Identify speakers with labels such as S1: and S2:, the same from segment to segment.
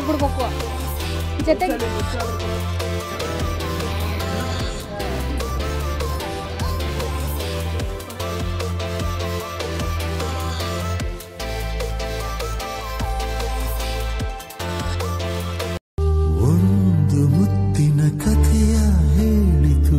S1: ಹೋಗ್ಬಿಡ್ಬೇಕು ಜೊತೆಗೆ
S2: ಒಂದು ಮುತ್ತಿನ ಕಥೆಯ ಹೇಳಿತು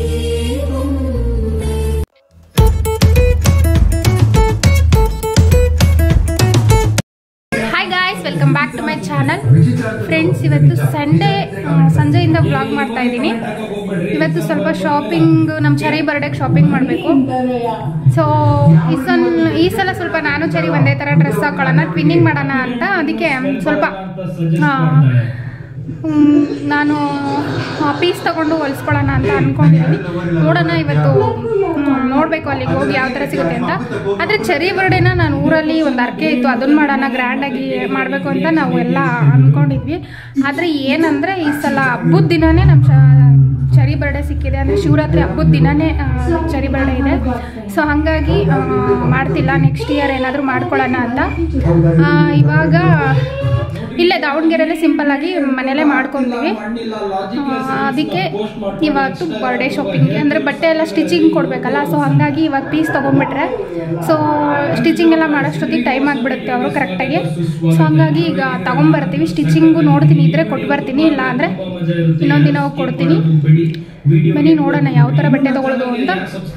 S1: hi guys welcome back to my channel friends ಇವತ್ತು ಸಂಡೇ ಸಂಜೆಯಿಂದ ವ್ಲಾಗ್ ಮಾಡ್ತಾ ಇದ್ದೀನಿ ಇವತ್ತು ಸ್ವಲ್ಪ ಶಾಪಿಂಗ್ ನಮ್ಮ ಚರಿ ಬರ್ಡೇಗೆ ಶಾಪಿಂಗ್ ಮಾಡಬೇಕು ಸೊ ಈ ಸಲ ಈ ಸಲ ಸ್ವಲ್ಪ ನಾನು ಚರಿ ಒಂದೇ ಥರ ಡ್ರೆಸ್ ಹಾಕೊಳ್ಳೋಣ ಟ್ವಿನ್ನಿಂಗ್ ಮಾಡೋಣ ಅಂತ ಅದಕ್ಕೆ ಸ್ವಲ್ಪ ಆ, ಹ್ಮ್, ನಾನು ಪೀಸ್ ತಗೊಂಡು ಹೊಲಿಸ್ಕೊಳ್ಳೋಣ ಅಂತ ಅನ್ಕೊಂಡಿದ್ದೀನಿ ನೋಡೋಣ ಇವತ್ತು ಹ್ಮ್, ನೋಡ್ಬೇಕು ಅಲ್ಲಿಗೆ ಹೋಗಿ ಯಾವ ಥರ ಸಿಗುತ್ತೆ ಅಂತ ಆದರೆ ಚರಿ ಬರ್ಡೇನ ನಾನು ಊರಲ್ಲಿ ಒಂದು ಅರ್ಕೆ ಇತ್ತು ಅದನ್ನ ಮಾಡೋಣ ಗ್ರ್ಯಾಂಡಾಗಿ ಮಾಡಬೇಕು ಅಂತ ನಾವು ಎಲ್ಲ ಅಂದ್ಕೊಂಡಿದ್ವಿ ಆದರೆ ಏನಂದರೆ ಈ ಸಲ ಹಬ್ಬದ ದಿನವೇ ನಮ್ಮ ಚ ಚರಿ ಬರ್ಡೇ ಸಿಕ್ಕಿದೆ ಅಂದರೆ ಶಿವರಾತ್ರಿ ಹಬ್ಬದ ದಿನನೇ ಆ, ಚರಿ ಬರ್ಡೇ ಇದೆ ಸೊ ಹಾಗಾಗಿ ಆ, ಮಾಡ್ತಿಲ್ಲ ನೆಕ್ಸ್ಟ್ ಇಯರ್ ಏನಾದರೂ ಮಾಡ್ಕೊಳ್ಳೋಣ ಅಂತ ಆ, ಇವಾಗ ಇಲ್ಲೇ ದಾವಣಗೆರೆಯಲ್ಲೇ ಸಿಂಪಲ್ ಆಗಿ ಮನೇಲೇ ಮಾಡ್ಕೊತೀವಿ ಆ, ಅದಕ್ಕೆ ಇವತ್ತು ಬರ್ಡೇ ಶಾಪಿಂಗ್ಗೆ ಅಂದರೆ ಬಟ್ಟೆ ಎಲ್ಲ ಸ್ಟಿಚಿಂಗ್ ಕೊಡಬೇಕಲ್ಲ ಸೊ ಹಾಗಾಗಿ ಇವಾಗ ಪೀಸ್ ತೊಗೊಂಡ್ಬಿಟ್ರೆ ಸೊ ಸ್ಟಿಚಿಂಗ್ ಎಲ್ಲ ಮಾಡೋಷ್ಟೊತ್ತಿಗೆ ಟೈಮ್ ಆಗಿಬಿಡುತ್ತೆ ಅವರು ಕರೆಕ್ಟಾಗಿ ಸೊ ಹಂಗಾಗಿ ಈಗ ತೊಗೊಂಬರ್ತೀವಿ ಸ್ಟಿಚಿಂಗು ನೋಡ್ತೀನಿ ಇದ್ರೆ ಕೊಟ್ಟು ಬರ್ತೀನಿ ಇಲ್ಲ ಅಂದರೆ ಇನ್ನೊಂದು ದಿನ ಹೋಗಿ ಕೊಡ್ತೀನಿ ಬನ್ನಿ ನೋಡೋಣ ಯಾವ ಥರ ಬಟ್ಟೆ ತೊಗೊಳ್ಳೋದು ಅಂತ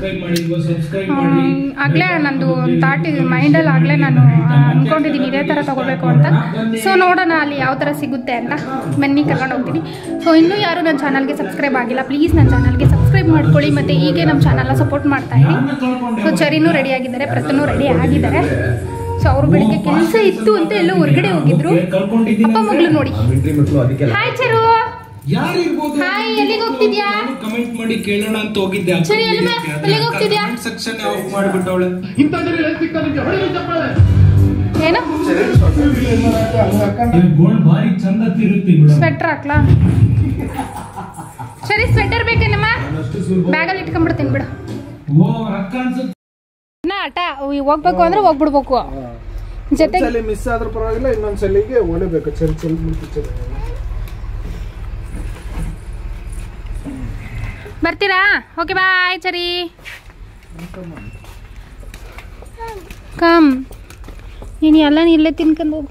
S1: ಆಗಲೇ ನಂದು ಒಂದು ಥಾಟ್ ಮೈಂಡಲ್ಲಿ ಆಗಲೇ ನಾನು ಅಂದ್ಕೊಂಡಿದ್ದೀನಿ ಇದೇ ಥರ ತೊಗೋಬೇಕು ಅಂತ ಸೊ ನೋಡೋಣ ಅಲ್ಲಿ ಯಾವ ಥರ ಸಿಗುತ್ತೆ ಅಂತ ಬನ್ನಿ ಕರ್ಕೊಂಡು ಹೋಗ್ತೀನಿ ಸೊ ಇನ್ನೂ ಯಾರು ನನ್ನ ಚಾನಲ್ಗೆ ಸಬ್ಸ್ಕ್ರೈಬ್ ಆಗಿಲ್ಲ ಪ್ಲೀಸ್ ನನ್ನ ಚಾನಲ್ಗೆ ಸಬ್ಸ್ಕ್ರೈಬ್ ಮಾಡ್ಕೊಳ್ಳಿ ಮತ್ತು ಹೀಗೆ ನಮ್ಮ ಚಾನಲ್ನ ಸಪೋರ್ಟ್ ಮಾಡ್ತಾ ಇರಿ ಸೊ ಚರಿನೂ ರೆಡಿ ಆಗಿದ್ದಾರೆ ಪ್ರತನೂ ರೆಡಿ ಆಗಿದ್ದಾರೆ ಸೊ ಅವರು ಬೆಳಿಗ್ಗೆ ಕೆಲಸ ಇತ್ತು ಅಂತ ಎಲ್ಲೋ ಹೊರಗಡೆ ಹೋಗಿದ್ರು ಅಪ್ಪ ಮಗಳು ನೋಡಿ ಹಾಯ್ ಚರು
S3: ಯಾರಿರ್ಬೋದು
S1: ಹಾಯ್ ಎಲ್ಲಿಗೆ ಹೋಗ್ತಿದ್ಯಾ
S3: ಕಮೆಂಟ್ ಮಾಡಿ ಕೇಳೋಣ ಅಂತ ಹೋಗಿದ್ದೆ
S1: ಸರಿ, ಎಲ್ಲಿ ಮಾ- ಎಲ್ಲಿಗೆ ಹೋಗ್ತಿದ್ಯಾ?
S3: ಸೆಕ್ಷನ್ ಆಫ್ ಮಾಡ್ಬಿಟ್ಟವಳೆ
S1: ಏನು
S3: ಗೋಲ್ಡ್ ಭಾರಿ ಚಂದ ತಿರುತ್ತಿ ಬಿಡು
S1: ಸ್ವೆಟರ್ ಹಾಕ್ಲಾ ಸರಿ ಸ್ವೆಟರ್ ಬೇಕೇನಮ್ಮ ಬ್ಯಾಗಲ್ಲಿ ಇಟ್ಕೊಂಡ್ಬಿಡ್ತೀನಿ ಬಿಡು
S3: ಓ ರೊಕ್ಕ ಅನ್ಸುತ್ತೆ
S1: ನಾ ಆಟ ಹೋಗ್ಬೇಕು ಅಂದ್ರೆ ಹೋಗ್ಬಿಡ್ಬೇಕು ಜೊತೆಗೆ
S4: ಸಲ ಮಿಸ್ ಆದ್ರೂ ಪರವಾಗಿಲ್ಲ ಇನ್ನೊಂದ್ ಸಲಿಗೆ ಹೊಡಿಬೇಕು ಚಲ್ ಚಲ್ ಮುಟ್ಟಿ ಚಲ್
S1: ಬರ್ತೀರಾ ಓಕೆ ಬಾಯ್ ಸರಿ ಕಮ್ ನೀನು ಎಲ್ಲ ಇಲ್ಲೇ ತಿನ್ಕೊಂಡು ಹೋಗು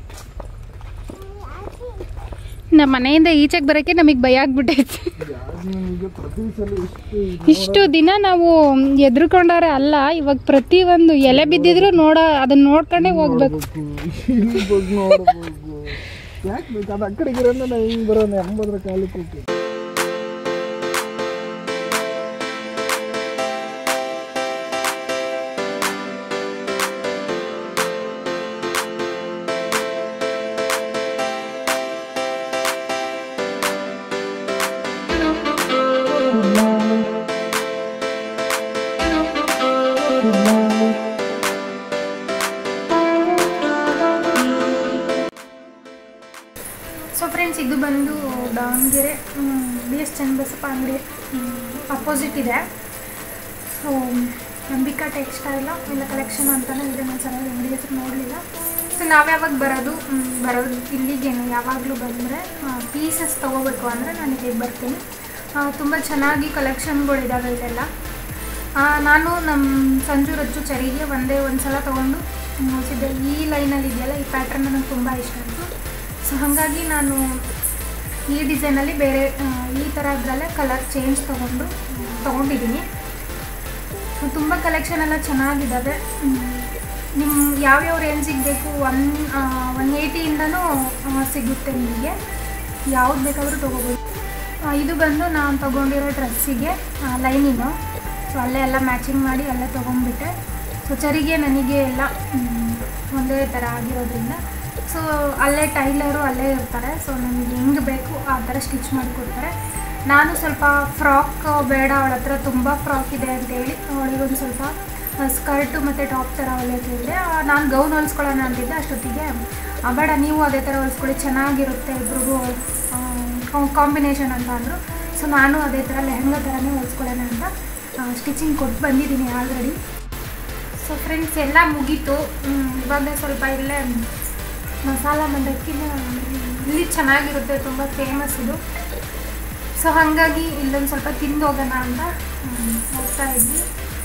S1: ನಮ್ಮ ಮನೆಯಿಂದ ಈಚೆಗೆ ಬರೋಕ್ಕೆ ನಮಗೆ ಭಯ ಆಗ್ಬಿಟ್ಟೈತೆ
S4: ನಿಮ್ಗೆ ಪ್ರತಿ ಸಲ ಇಷ್ಟು
S1: ಇಷ್ಟು ದಿನ ನಾವು ಎದ್ರುಕೊಂಡವ್ರೆ ಅಲ್ಲ ಇವಾಗ ಪ್ರತಿ ಒಂದು ಎಲೆ ಬಿದ್ದಿದ್ರು ನೋಡ ಅದನ್ನ ನೋಡ್ಕೊಂಡೇ ಹೋಗ್ಬೇಕು
S4: ಇಲ್ಲಿ ಬಗ್ಗೆ ನೋಡ್ಬೇಕು ಯಾಕೆ ಬೇಕು ಅದು ಆ ಕಡೆಗೆ ಇರೋಣ ನಾವು ಹಿಂಗೆ ಬರೋಣ ಎಂಬದ್ರ ಕಾಲಕ್ಕೆ ಹೋಗಿ
S1: ಸೊ ಫ್ರೆಂಡ್ಸ್ ಇದು ಬಂದು ದಾವಣಗೆರೆ ಬಿ ಎಸ್ ಚನ್ನಬಸಪ್ಪ ಅಂಗಡಿ ಅಪೋಸಿಟ್ ಇದೆ ಸೊ ಅಂಬಿಕಾ ಟೆಕ್ಸ್ಟೈಲ ಇಲ್ಲ ಕಲೆಕ್ಷನ್ ಅಂತಲೇ ಇದೆ ನಾನು ಸರಿಯಾಗಿ ಅಂಗಡಿ ಹೆಸರು ನೋಡಲಿಲ್ಲ ಸೊ ನಾವು ಯಾವಾಗ ಬರೋದು ಮ್, ಬರೋದು ಇಲ್ಲಿಗೇನು ಯಾವಾಗಲೂ ಬಂದರೆ ಪೀಸಸ್ ತೊಗೋಬೇಕು ಅಂದರೆ ನಾನು ಇಲ್ಲಿಗೆ ಬರ್ತೀನಿ ತುಂಬ ಚೆನ್ನಾಗಿ ಕಲೆಕ್ಷನ್ಗಳಿದ್ದಾವೆ ಇಲ್ಲೆಲ್ಲ ಆ, ನಾನು ನಮ್ಮ ಸಂಜು ರಜ್ಜು ಚರಿಗೆ ಒಂದೇ ಒಂದು ಸಲ ತೊಗೊಂಡು ಮುಗಿಸಿದ್ದೆ ಈ ಲೈನಲ್ಲಿ ಇದೆಯಲ್ಲ ಈ ಪ್ಯಾಟ್ರನ್ ನನಗೆ ತುಂಬ ಇಷ್ಟ ಆಯಿತು ಸೊ ಹಾಗಾಗಿ ನಾನು ಈ ಡಿಸೈನಲ್ಲಿ ಬೇರೆ ಆ, ಈ ಥರದ್ರಲ್ಲೇ ಕಲರ್ ಚೇಂಜ್ ತೊಗೊಂಡು ತೊಗೊಂಡಿದ್ದೀನಿ ಸೊ ತುಂಬ ಕಲೆಕ್ಷನ್ ಎಲ್ಲ ಚೆನ್ನಾಗಿದ್ದಾವೆ ನಿಮ್ಮ ಯಾವ್ಯಾವ ರೇಂಜಿಗೆ ಬೇಕು ಒನ್ ಒನ್ ಏಯ್ಟಿಯಿಂದನೂ ಸಿಗುತ್ತೆ ನಿಮಗೆ ಯಾವ್ದು ಬೇಕಾದರೂ ತೊಗೋಬೋದು ಆ, ಇದು ಬಂದು ನಾನು ತೊಗೊಂಡಿರೋ ಡ್ರೆಸ್ಸಿಗೆ ಲೈನಿಂಗು ಸೊ ಅಲ್ಲೇ ಎಲ್ಲ ಮ್ಯಾಚಿಂಗ್ ಮಾಡಿ ಅಲ್ಲೇ ತೊಗೊಂಡ್ಬಿಟ್ಟೆ ಸೊ ಚರಿಗೆ ನನಗೆ ಎಲ್ಲ ಮ್, ಒಂದೇ ಥರ ಆಗಿರೋದ್ರಿಂದ ಸೊ ಅಲ್ಲೇ ಟೈಲರು ಅಲ್ಲೇ ಇರ್ತಾರೆ ಸೊ ನನಗೆ ಹೆಂಗೆ ಬೇಕು ಆ ಥರ ಸ್ಟಿಚ್ ಮಾಡಿಕೊಡ್ತಾರೆ ನಾನು ಸ್ವಲ್ಪ ಫ್ರಾಕ್ ಬೇಡ ಅವಳ ಹತ್ರ ತುಂಬ ಫ್ರಾಕ್ ಇದೆ ಅಂತೇಳಿ ಅವಳಿಗೊಂದು ಸ್ವಲ್ಪ ಸ್ಕರ್ಟು ಮತ್ತು ಟಾಪ್ ಥರ ಹೊಲಿಯೋಕೆ ಹೇಳಿದೆ ನಾನು ಗೌನ್ ಹೊಲಿಸ್ಕೊಳ್ಳೋಣ ಅಂತಿದ್ದೆ ಅಷ್ಟೊತ್ತಿಗೆ ಆ, ಬೇಡ ನೀವು ಅದೇ ಥರ ಹೊಲಿಸ್ಕೊಳ್ಳಿ ಚೆನ್ನಾಗಿರುತ್ತೆ ಇಬ್ರಿಗೂ ಕಾಂಬಿನೇಷನ್ ಅಂತ ಅಂದರು ಸೊ ನಾನು ಅದೇ ಥರ ಲೆಹಂಗಾ ಥರನೇ ಹೊಲಿಸ್ಕೊಳ್ಳೋಣ ಅಂತ ಸ್ಟಿಚಿಂಗ್ ಕೊಟ್ಟು ಬಂದಿದ್ದೀನಿ ಆಲ್ರೆಡಿ ಸೊ ಫ್ರೆಂಡ್ಸ್ ಎಲ್ಲ ಮುಗೀತು ಹ್ಮ್, ಇವಾಗ ಸ್ವಲ್ಪ ಇಲ್ಲೇ ಮಸಾಲ ಮಂಡಕ್ಕಿನ ಇಲ್ಲಿ ಚೆನ್ನಾಗಿರುತ್ತೆ ತುಂಬ ಫೇಮಸ್ ಇದು ಸೊ ಹಾಗಾಗಿ ಇಲ್ಲೊಂದು ಸ್ವಲ್ಪ ತಿಂದು ಹೋಗೋಣ ಅಂತ ಹ್ಮ್, ಹೋಗ್ತಾ ಇದ್ವಿ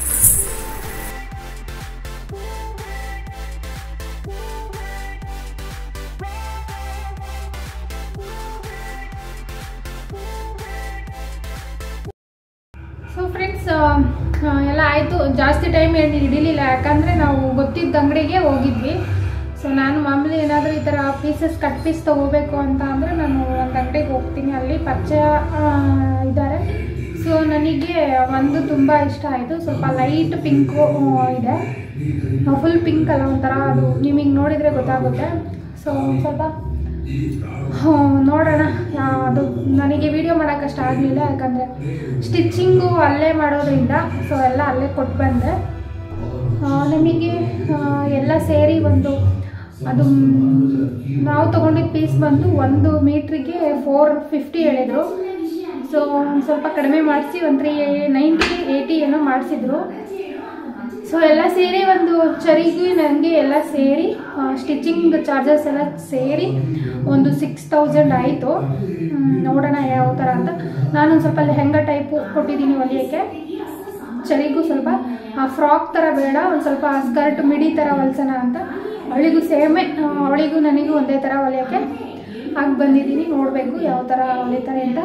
S1: ಸೊ ಫ್ರೆಂಡ್ಸ್ ಎಲ್ಲ ಆಯಿತು ಜಾಸ್ತಿ ಟೈಮ್ ಏನು ಹಿಡಿಲಿಲ್ಲ ಯಾಕಂದರೆ ನಾವು ಗೊತ್ತಿದ್ದ ಅಂಗಡಿಗೆ ಹೋಗಿದ್ವಿ ಸೊ ನಾನು ಮಾಮೂಲಿ ಏನಾದರೂ ಈ ಥರ ಪೀಸಸ್ ಕಟ್ ಪೀಸ್ ತೊಗೋಬೇಕು ಅಂತ ಅಂದರೆ ನಾನು ಒಂದು ಅಂಗಡಿಗೆ ಹೋಗ್ತೀನಿ ಅಲ್ಲಿ ಪರಿಚಯ ಇದ್ದಾರೆ ಸೊ ನನಗೆ ಒಂದು ತುಂಬ ಇಷ್ಟ ಆಯಿತು ಸ್ವಲ್ಪ ಲೈಟ್ ಪಿಂಕು ಇದೆ ಫುಲ್ ಪಿಂಕ್ ಅಲ್ಲ ಒಂಥರ ಅದು ನಿಮಗೆ ನೋಡಿದರೆ ಗೊತ್ತಾಗುತ್ತೆ ಸೊ ಒಂದು ಸ್ವಲ್ಪ ಹ್ಮ್, ನೋಡೋಣ ಯಾ- ಅದು ನನಗೆ ವಿಡಿಯೋ ಮಾಡೋಕ್ಕಷ್ಟ ಆಗಲಿಲ್ಲ ಯಾಕಂದರೆ ಸ್ಟಿಚ್ಚಿಂಗು ಅಲ್ಲೇ ಮಾಡೋದ್ರಿಂದ ಸೊ ಎಲ್ಲ ಅಲ್ಲೇ ಕೊಟ್ಟು ಬಂದೆ ಆ, ನಮಗೆ ಆ, ಎಲ್ಲ ಸೇರಿ ಒಂದು ಅದು ಮ್, ನಾವು ತೊಗೊಂಡಿದ್ದ ಪೀಸ್ ಬಂದು ಒಂದು ಮೀಟ್ರಿಗೆ ಫೋರ್ ಫಿಫ್ಟಿ ಹೇಳಿದರು ಸೊ ಒಂದು ಸ್ವಲ್ಪ ಕಡಿಮೆ ಮಾಡಿಸಿ ಒಂದು ತ್ರೀ ನೈಂಟಿ ಏಯ್ಟಿ ಏನೋ ಮಾಡಿಸಿದ್ರು ಸೊ ಎಲ್ಲ ಸೇರಿ ಒಂದು ಚರಿಗೆ ನನಗೆ ಎಲ್ಲ ಸೇರಿ ಸ್ಟಿಚಿಂಗ್ ಚಾರ್ಜಸ್ ಎಲ್ಲ ಸೇರಿ ಒಂದು ಸಿಕ್ಸ್ ತೌಸಂಡ್ ಆಯಿತು ನೋಡೋಣ ಯಾವ ಥರ ಅಂತ ನಾನೊಂದು ಸ್ವಲ್ಪ ಲೆಹಂಗಾ ಟೈಪು ಕೊಟ್ಟಿದ್ದೀನಿ ಹೊಲಿಯೋಕ್ಕೆ ಚಳಿಗೂ ಸ್ವಲ್ಪ ಫ್ರಾಕ್ ಥರ ಬೇಡ ಒಂದು ಸ್ವಲ್ಪ ಸ್ಕರ್ಟ್ ಮಿಡಿ ಥರ ಹೊಲ್ಸೋಣ ಅಂತ ಅವಳಿಗೂ ಸೇಮೆ ಅವಳಿಗೂ ನನಗೂ ಒಂದೇ ಥರ ಹೊಲಿಯೋಕ್ಕೆ ಆಗಿ ಬಂದಿದ್ದೀನಿ ನೋಡಬೇಕು ಯಾವ ಥರ ಹೊಲಿತಾರೆ ಅಂತ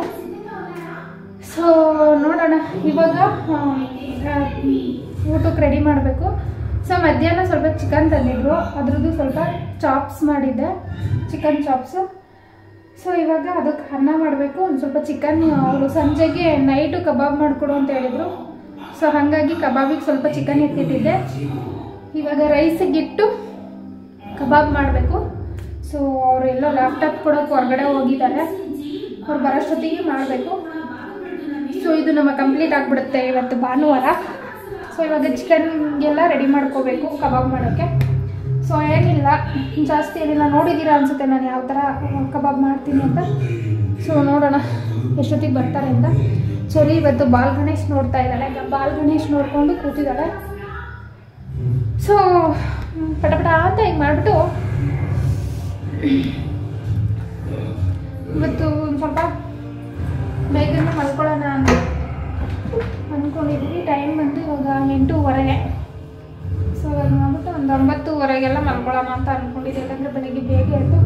S1: ಸೊ ನೋಡೋಣ ಇವಾಗ ಆ, ಆ, ಊಟಕ್ಕೆ ರೆಡಿ ಮಾಡಬೇಕು ಸೊ ಮಧ್ಯಾಹ್ನ ಸ್ವಲ್ಪ ಚಿಕನ್ ತಂದಿದ್ರು ಅದ್ರದ್ದು ಸ್ವಲ್ಪ ಚಾಪ್ಸ್ ಮಾಡಿದ್ದೆ ಚಿಕನ್ ಚಾಪ್ಸು ಸೊ ಇವಾಗ ಅದಕ್ಕೆ ಅನ್ನ ಮಾಡಬೇಕು ಒಂದು ಸ್ವಲ್ಪ ಚಿಕನ್ ಅವರು ಸಂಜೆಗೆ ನೈಟು ಕಬಾಬ್ ಮಾಡಿಕೊಡು ಅಂತ ಹೇಳಿದರು ಸೊ ಹಾಗಾಗಿ ಕಬಾಬಿಗೆ ಸ್ವಲ್ಪ ಚಿಕನ್ ಎತ್ತಿಟ್ಟಿದ್ದೆ ಇವಾಗ ರೈಸಿಗಿಟ್ಟು ಕಬಾಬ್ ಮಾಡಬೇಕು ಸೊ ಅವರು ಎಲ್ಲೋ ಲ್ಯಾಪ್ಟಾಪ್ ಕೊಡೋಕೆ ಹೊರಗಡೆ ಹೋಗಿದ್ದಾರೆ ಅವ್ರು ಬರೋಷ್ಟೊತ್ತಿಗೆ ಮಾಡಬೇಕು ಸೊ ಇದು ನಮ್ಮ ಕಂಪ್ಲೀಟ್ ಆಗಿಬಿಡುತ್ತೆ ಇವತ್ತು ಭಾನುವಾರ ಸೊ ಇವಾಗ ಚಿಕನ್ಗೆಲ್ಲ ರೆಡಿ ಮಾಡ್ಕೋಬೇಕು ಕಬಾಬ್ ಮಾಡೋಕ್ಕೆ ಸೊ ಏನಿಲ್ಲ ಜಾಸ್ತಿ ಏನಿಲ್ಲ ನೋಡಿದ್ದೀರಾ ಅನಿಸುತ್ತೆ ನಾನು ಯಾವ ಥರ ಕಬಾಬ್ ಮಾಡ್ತೀನಿ ಅಂತ ಸೊ ನೋಡೋಣ ಎಷ್ಟೊತ್ತಿಗೆ ಬರ್ತಾರೆ ಅಂತ ಸರಿ ಇವತ್ತು ಬಾಲ್ ಗಣೇಶ್ ನೋಡ್ತಾ ಇದ್ದಾಳೆ ಬಾಲ್ ಗಣೇಶ್ ನೋಡಿಕೊಂಡು ಕೂತಿದ್ದಾಳೆ ಸೊ ಪಟಪಟ ಅಂತ ಹಿಂಗೆ ಮಾಡಿಬಿಟ್ಟು ಇವತ್ತು ಒಂದು ಸ್ವಲ್ಪ ಬೇಗನೆ ಮಲ್ಕೊಳ್ಳೋಣ ಅಂತ ಅಂದ್ಕೊಂಡಿದ್ವಿ ಟೈಮ್ ಬಂದು ಇವಾಗ ಎಂಟೂವರೆಗೆ ಸೊ ಇವಾಗ ಮಾಡ್ಬಿಟ್ಟು ಒಂದು ಒಂಬತ್ತುವರೆಗೆಲ್ಲ ಮಲ್ಕೊಳ್ಳೋಣ ಅಂತ ಅಂದ್ಕೊಂಡಿದ್ದೆ ಯಾಕಂದರೆ ಬೆಳಿಗ್ಗೆ ಬೇಗ ಎದ್ದು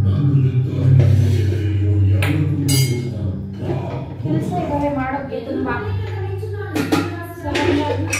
S1: ಕೆಲಸ ಇದ್ದಾವೆ ಮಾಡೋಕ್ಕೆ ತುಂಬ ಸೊ ಹಾಗಾಗಿ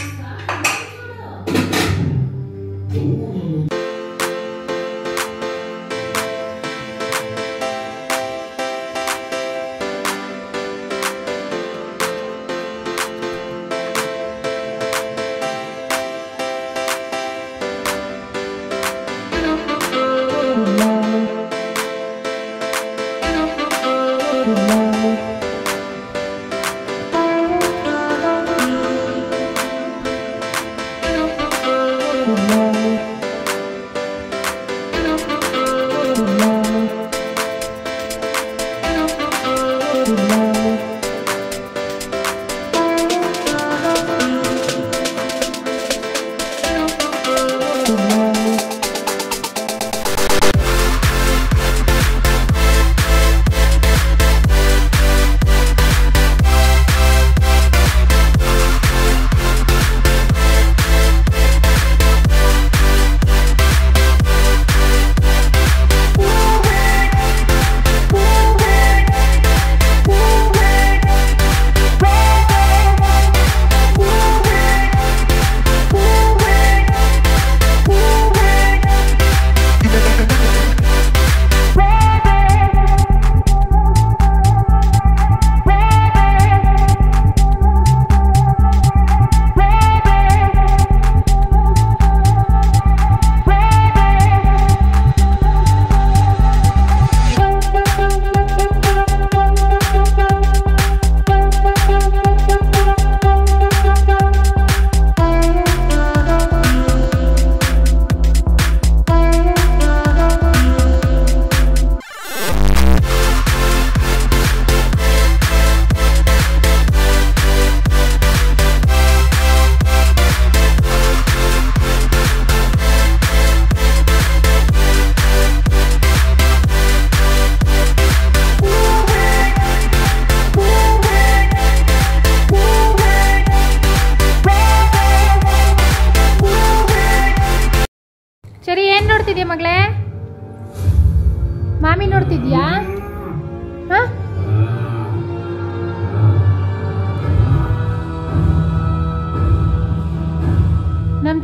S5: Thank you.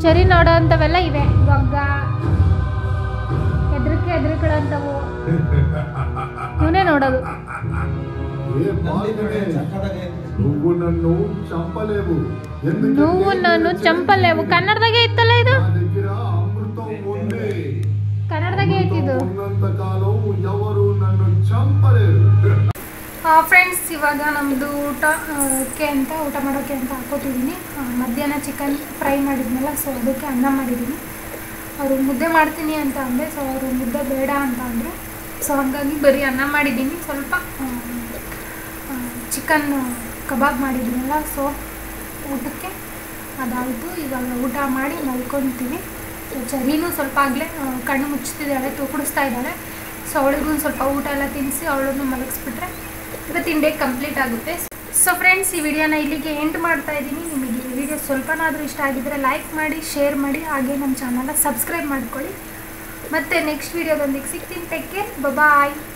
S1: ಚರಿ ನೋಡೋ ಅಂಥವೆಲ್ಲ ಇವೆ ಗೊಗ್ಗ ಹೆದ್ರಿಕೆ ಹೆದ್ರಿಕೊಳ್ಳೋಂಥವು ಇವನೇ ನೋಡೋದು
S5: ఏ బాలుడే నువ్వు నన్ను చంపలేవు ఎందుకంటే
S1: నువ్వు నన్ను చంపలేవు కన్నಡದಾಗೆ ಇತ್ತಲ್ಲ ಇದು
S5: నా దగ్గర అమృతం ఉంది
S1: ಕನ್ನಡದಾಗೆ ಐತಿದು
S5: ఉన్నంత కాలం ఎవరు నన్ను చంపలేరు
S1: ಫ್ರೆಂಡ್ಸ್ ಇವಾಗ ನಮ್ಮದು ಊಟ ಆ, ಕ್ಕೆ ಅಂತ ಊಟ ಮಾಡೋಕ್ಕೆ ಅಂತ ಹಾಕೋತಿದ್ದೀನಿ ಆ, ಮಧ್ಯಾಹ್ನ ಚಿಕನ್ ಫ್ರೈ ಮಾಡಿದ್ನಲ್ಲ ಸೊ ಅದಕ್ಕೆ ಅನ್ನ ಮಾಡಿದ್ದೀನಿ ಅವರು ಮುದ್ದೆ ಮಾಡ್ತೀನಿ ಅಂತ ಅಂದೆ ಸೊ ಅವರು ಮುದ್ದೆ ಬೇಡ ಅಂತ ಅಂದರು ಸೊ ಹಾಗಾಗಿ ಬರೀ ಅನ್ನ ಮಾಡಿದ್ದೀನಿ ಸ್ವಲ್ಪ ಚಿಕನ್ ಕಬಾಬ್ ಮಾಡಿದ್ದೀನಲ್ಲ ಸೊ ಊಟಕ್ಕೆ ಅದಾಯಿತು ಇವಾಗ ಊಟ ಮಾಡಿ ಮಲ್ಕೊತೀವಿ ಸೊ ಚರಿನೂ ಸ್ವಲ್ಪ ಆಗಲೇ ಕಣ್ಣು ಮುಚ್ತಿದ್ದಾಳೆ ತೂಕಡಿಸ್ತಾ ಇದ್ದಾಳೆ ಸೊ ಅವಳಿಗೂ ಒಂದು ಸ್ವಲ್ಪ ಊಟ ಎಲ್ಲ ತಿನ್ನಿಸಿ ಅವಳನ್ನು ಮಲಗಿಸ್ಬಿಟ್ರೆ ಇವತ್ತಿನ ಡೇ ಕಂಪ್ಲೀಟ್ ಆಗುತ್ತೆ ಸೊ ಫ್ರೆಂಡ್ಸ್ ಈ ವಿಡಿಯೋನ ಇಲ್ಲಿಗೆ ಎಂಡ್ ಮಾಡ್ತಾ ಇದ್ದೀನಿ ನಿಮಗೆ ಈ ವಿಡಿಯೋ ಸ್ವಲ್ಪನಾದರೂ ಇಷ್ಟ ಆಗಿದ್ದರೆ ಲೈಕ್ ಮಾಡಿ ಶೇರ್ ಮಾಡಿ ಹಾಗೆ ನಮ್ಮ ಚಾನಲ್ನ ಸಬ್ಸ್ಕ್ರೈಬ್ ಮಾಡ್ಕೊಳ್ಳಿ ಮತ್ತೆ ನೆಕ್ಸ್ಟ್ ವಿಡಿಯೋದೊಂದಿಗೆ ಸಿಗ್ತೀನಿ ಟೆಕ್ ಕೇರ್ ಬಾಯ್